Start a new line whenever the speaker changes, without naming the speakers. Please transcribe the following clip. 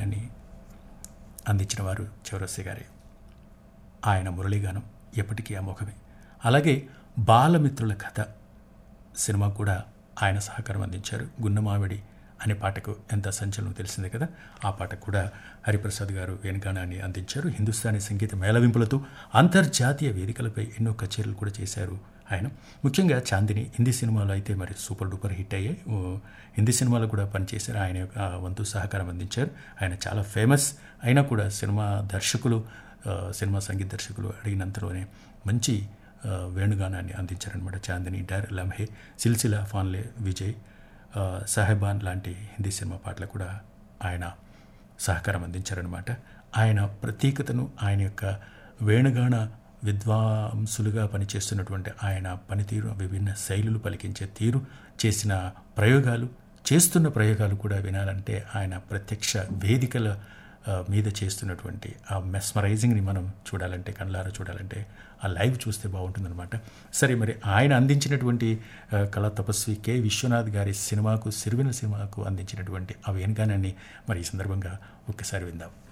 వేణుగానాన్ని అందించిన వారు చౌరస్య గారే ఆయన మురళీగానం ఎప్పటికీ అమోఘమే అలాగే బాలమిత్రుల కథ సినిమా కూడా ఆయన సహకారం అందించారు గున్నమావిడి అనే పాటకు ఎంత సంచలనం తెలిసిందే కదా ఆ పాటకు కూడా హరిప్రసాద్ గారు వేణుగానాన్ని అందించారు హిందుస్థానీ సంగీత మేళవింపులతో అంతర్జాతీయ వేదికలపై ఎన్నో కచేరీలు కూడా చేశారు ఆయన ముఖ్యంగా చాందిని హిందీ సినిమాలో అయితే మరి సూపర్ డూపర్ హిట్ అయ్యాయి ఓ, హిందీ సినిమాలో కూడా పనిచేశారు ఆయన యొక్క వంతు సహకారం అందించారు ఆయన చాలా ఫేమస్ అయినా కూడా సినిమా దర్శకులు ఆ, సినిమా సంగీత దర్శకులు అడిగినంతలోనే మంచి ఆ, వేణుగానాన్ని అందించారనమాట చాందిని డర్ లమ్హే సిల్సిలా ఫాన్లే విజయ్ ఆ, సాహెబాన్ లాంటి హిందీ సినిమా పాటలు కూడా ఆయన సహకారం అందించారనమాట ఆయన ప్రత్యేకతను ఆయన యొక్క వేణుగాన విద్వాంసులుగా పనిచేస్తున్నటువంటి ఆయన పనితీరు విభిన్న శైలులు పలికించే తీరు చేసిన ప్రయోగాలు చేస్తున్న ప్రయోగాలు కూడా వినాలంటే ఆయన ప్రత్యక్ష వేదికల ఆ, మీద చేస్తున్నటువంటి ఆ మెస్మరైజింగ్ని మనం చూడాలంటే కళ్ళారా చూడాలంటే ఆ లైవ్ చూస్తే బాగుంటుందన్నమాట సరే మరి ఆయన అందించినటువంటి ఆ, కళా తపస్వి కె విశ్వనాథ్ గారి సినిమాకు సిరివెన సినిమాకు అందించినటువంటి ఆ వేణుగానాన్ని మరి ఈ సందర్భంగా ఒక్కసారి విందాం